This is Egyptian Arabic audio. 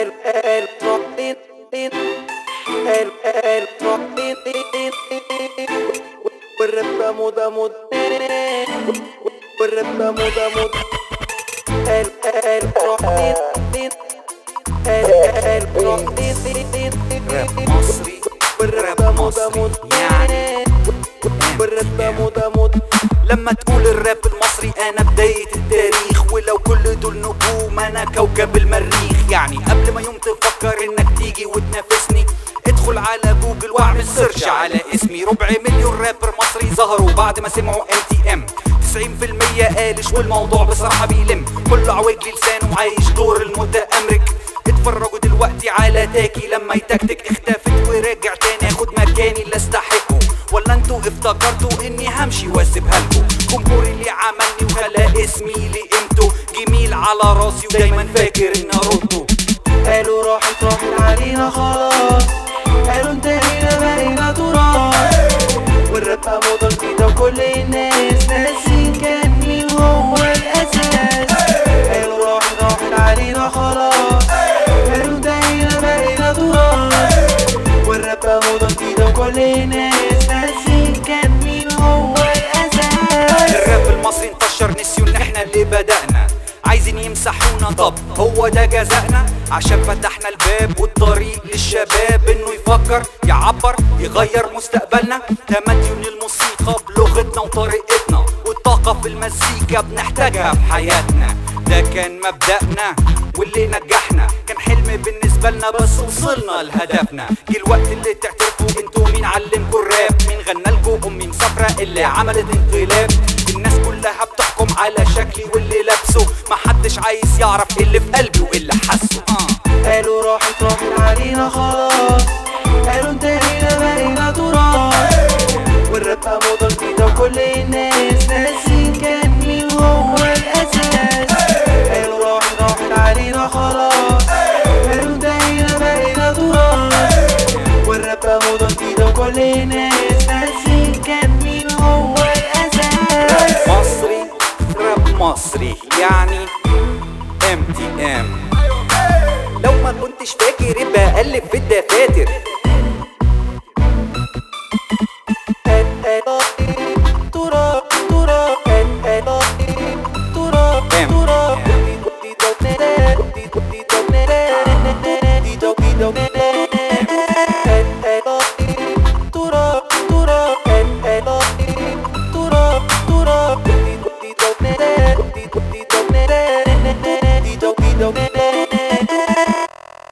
el, el trotin, tin, el, el trotin, tin, والرب مود مود والرب مود مود el, el trotin, tin, el, el trotin, tin, راب مصري والرب راب مود مود مصري يعني والرب مود مود لما تقول الراب المصري انا بداية التاريخ ولو كل دول نجوم انا كوكب المريخ يعني قبل ما يوم تفكر انك تيجي وتنافسني ادخل على جوجل واعمل سيرش على اسمي ربع مليون رابر مصري ظهروا بعد ما سمعوا ام تي ام 90% قالش والموضوع بصراحة بيلم كل عواجلي لسانه عايش دور المتأمرك اتفرجوا دلوقتي على تاكي لما يتكتك اختفت وراجع تاني اخد مكاني اللي استحقه ولا انتوا افتكرتوا اني همشي واسيبها لكم جمهوري اللي عملني وخلى اسمي لقيمته جميل على راسي ودايما فاكر اني ارده قالوا راحت راحت علينا خلاص قالوا انتهينا بقينا تراث والراب موضة جديدة وكل الناس ناسين كان مين هو الأساس قالوا راحت راحت علينا خلاص قالوا انتهينا بقينا تراث والراب موضة جديدة وكل الناس ناسين كان مين هو الأساس الراب المصري انتشر نسيوا ان احنا اللي بدأنا عايزين يمسحونا طب هو ده جزائنا عشان فتحنا الباب والطريق للشباب انه يفكر يعبر يغير مستقبلنا تمدن الموسيقى بلغتنا وطريقتنا والطاقة في المزيكا بنحتاجها في حياتنا ده كان مبدأنا واللي نجحنا كان حلم بالنسبة لنا بس وصلنا لهدفنا جه الوقت اللي تعترفوا انتوا مين علمكوا الراب مين غنى لكم امي مسافرة اللي عملت انقلاب الناس كلها بتحكم على شكلي واللي لابسه محدش عايز يعرف اللي في قلبي واللي حاسه آه. قالوا راحت راحت علينا خلاص قالوا انتهينا بقينا تراث والراب موضة جديدة وكل الناس ناسين كان مين هو الأساس قالوا راحت راحت علينا خلاص قالوا انتهينا بقينا تراث والراب موضة جديدة وكل الناس ناسين كان مين هو الأساس مصري راب مصري يعني ام تي ام لو ما كنتش فاكر يبقى قلب في الدفاتر